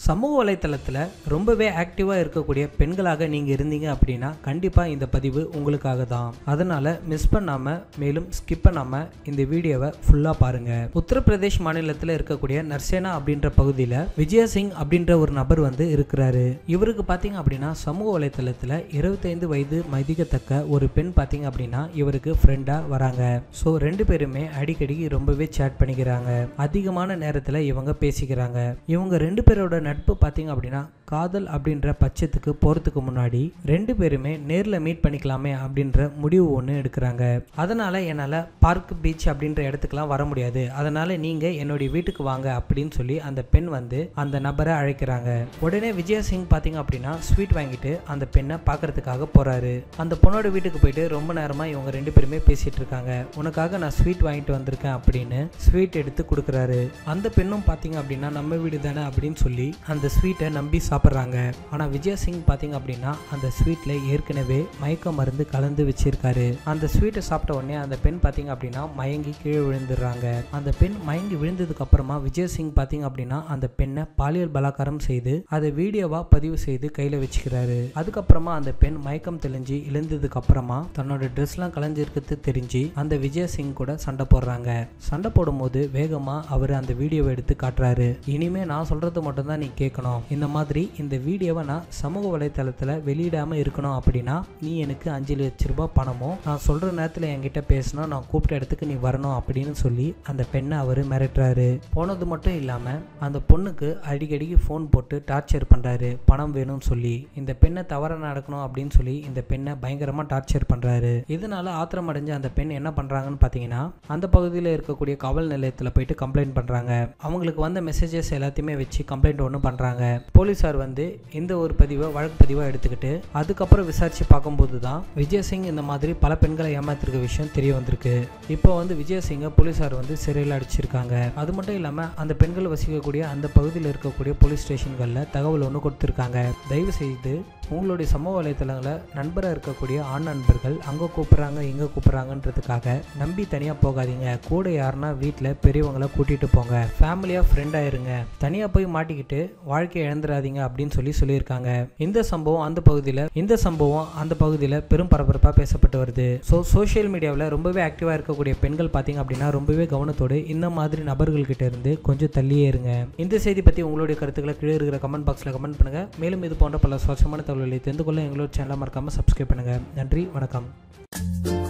சமூக வலைத்தளத்தில் ரொம்பவே ஆக்டிவாக இருக்கக்கூடிய பெண்களாக நீங்கள் இருந்தீங்க அப்படின்னா கண்டிப்பாக இந்த பதிவு உங்களுக்காக தான் அதனால் மிஸ் பண்ணாமல் மேலும் ஸ்கிப் பண்ணாமல் இந்த வீடியோவை ஃபுல்லாக பாருங்கள் உத்தரப்பிரதேஷ் மாநிலத்தில் இருக்கக்கூடிய நர்சேனா அப்படின்ற பகுதியில் விஜயா சிங் அப்படின்ற ஒரு நபர் வந்து இருக்கிறாரு இவருக்கு பார்த்தீங்க அப்படின்னா சமூக வலைத்தளத்தில் இருபத்தைந்து வயது மதிக்கத்தக்க ஒரு பெண் பார்த்தீங்க அப்படின்னா இவருக்கு ஃப்ரெண்டாக வராங்க ஸோ ரெண்டு பேருமே அடிக்கடி ரொம்பவே சேட் பண்ணிக்கிறாங்க அதிகமான நேரத்தில் இவங்க பேசிக்கிறாங்க இவங்க ரெண்டு பேரோட நட்பு பார்த்தீங்க அப்படின்னா காதல் அப்படின்ற பட்சத்துக்கு போகிறதுக்கு முன்னாடி ரெண்டு பேருமே நேரில் மீட் பண்ணிக்கலாமே அப்படின்ற முடிவு ஒன்று எடுக்கிறாங்க அதனால் என்னால் பார்க் பீச் அப்படின்ற இடத்துக்குலாம் வர முடியாது அதனால் நீங்கள் என்னுடைய வீட்டுக்கு வாங்க அப்படின்னு சொல்லி அந்த பெண் வந்து அந்த நபரை அழைக்கிறாங்க உடனே விஜயா சிங் பார்த்தீங்க அப்படின்னா ஸ்வீட் வாங்கிட்டு அந்த பெண்ணை பார்க்கறதுக்காக போகிறாரு அந்த பொண்ணோட வீட்டுக்கு போயிட்டு ரொம்ப நேரமாக இவங்க ரெண்டு பேருமே பேசிகிட்டு இருக்காங்க உனக்காக நான் ஸ்வீட் வாங்கிட்டு வந்திருக்கேன் அப்படின்னு ஸ்வீட் எடுத்து கொடுக்குறாரு அந்த பெண்ணும் பார்த்தீங்க அப்படின்னா நம்ம வீடு தானே அப்படின்னு சொல்லி அந்த ஸ்வீட்டை நம்பி சாப்பிட்றாங்க ஆனால் விஜய் சிங் பார்த்தீங்க அப்படின்னா அந்த ஸ்வீட்டில் ஏற்கனவே மயக்க மருந்து கலந்து வச்சிருக்காரு அந்த ஸ்வீட்டை சாப்பிட்ட உடனே அந்த பெண் பார்த்தீங்க அப்படின்னா மயங்கி கீழே விழுந்துடுறாங்க அந்த பெண் மயங்கி விழுந்ததுக்கு அப்புறமா விஜய் சிங் பார்த்தீங்க அப்படின்னா அந்த பெண்ணை பாலியல் பலாத்காரம் செய்து அதை வீடியோவா பதிவு செய்து கையில் வச்சுக்கிறாரு அதுக்கப்புறமா அந்த பெண் மயக்கம் தெளிஞ்சு எழுந்ததுக்கு அப்புறமா தன்னோட ட்ரெஸ்லாம் கலைஞ்சிருக்கிறது தெரிஞ்சு அந்த விஜய் சிங் கூட சண்டை போடுறாங்க சண்டை போடும்போது வேகமா அவர் அந்த வீடியோவை எடுத்து காட்டுறாரு இனிமே நான் சொல்றது மட்டும் தான் நீ கேட்கணும் இந்த மாதிரி இந்த வீடியோவை நான் சமூக வலைத்தளத்தில் வெளியிடாம இருக்கணும் அப்படின்னா நீ எனக்கு அஞ்சு லட்ச ரூபாய் பணமும் நான் சொல்ற நேரத்தில் என்கிட்ட பேசணும் நான் கூப்பிட்ட இடத்துக்கு நீ வரணும் அப்படின்னு சொல்லி அந்த பெண்ணை அவர் மிரட்டுறாரு போனது மட்டும் இல்லாமல் அந்த பொண்ணுக்கு அடிக்கடிக்கு ஃபோன் போட்டு டார்ச்சர் பண்ணுறாரு பணம் வேணும்னு சொல்லி இந்த பெண்ணை தவற நடக்கணும் அப்படின்னு சொல்லி இந்த பெண்ணை பயங்கரமாக டார்ச்சர் பண்ணுறாரு இதனால ஆத்திரம் அடைஞ்ச அந்த பெண் என்ன பண்ணுறாங்கன்னு பார்த்தீங்கன்னா அந்த பகுதியில் இருக்கக்கூடிய காவல் நிலையத்தில் போயிட்டு கம்ப்ளைண்ட் பண்ணுறாங்க அவங்களுக்கு வந்த மெசேஜஸ் எல்லாத்தையுமே வச்சு கம்ப்ளைண்ட் ஒன்று பண்ணுறாங்க போலீஸார் வந்து இந்த ஒரு பதிவை வழக்கு பதிவாக எடுத்துக்கிட்டு அதுக்கப்புறம் விசாரித்து பார்க்கும்போது தான் விஜய் சிங் இந்த மாதிரி பல பெண்களை ஏமாத்திருக்க விஷயம் தெரிய வந்திருக்கு இப்போ வந்து விஜய் சிங்கை போலீஸார் வந்து சிறையில் அடிச்சிருக்காங்க அது மட்டும் இல்லாமல் அந்த பெண்கள் வசிக்கக்கூடிய அந்த பகுதியில் இருக்கக்கூடிய போலீஸ் ஸ்டேஷன்களில் தகவல் ஒன்று கொடுத்துருக்காங்க தயவு செய்து உங்களுடைய சமூக வலைத்தளங்களில் நண்பராக இருக்கக்கூடிய ஆண் நண்பர்கள் அங்கே கூப்பிட்றாங்க இங்கே கூப்பிட்றாங்கன்றதுக்காக நம்பி தனியாக போகாதீங்க கூட யாருன்னா வீட்டில் பெரியவங்களை கூட்டிகிட்டு போங்க ஃபேமிலியாக ஃப்ரெண்டாக இருங்க தனியாக போய் மாட்டிக்கிட்டு வாழ்க்கையை இழந்துடாதீங்க அப்படின்னு சொல்லி சொல்லியிருக்காங்க இந்த சம்பவம் அந்த பகுதியில் இந்த சம்பவம் அந்த பகுதியில் பெரும் பரபரப்பாக பேசப்பட்டு வருது ஸோ சோஷியல் மீடியாவில் ரொம்பவே ஆக்டிவாக இருக்கக்கூடிய பெண்கள் பார்த்தீங்க அப்படின்னா ரொம்பவே கவனத்தோடு இந்த மாதிரி நபர்கள்கிட்ட இருந்து கொஞ்சம் தள்ளியே இருங்க இந்த செய்தி பற்றி உங்களுடைய கருத்துக்களை கீழே இருக்கிற கமெண்ட் பாக்ஸில் கமெண்ட் பண்ணுங்கள் மேலும் இது போன்ற பல சுவாரஸ்யமான தகவல்களை தெரிந்து கொள்ள எங்களோட சேனலை மறக்காமல் சப்ஸ்கிரைப் பண்ணுங்கள் நன்றி வணக்கம்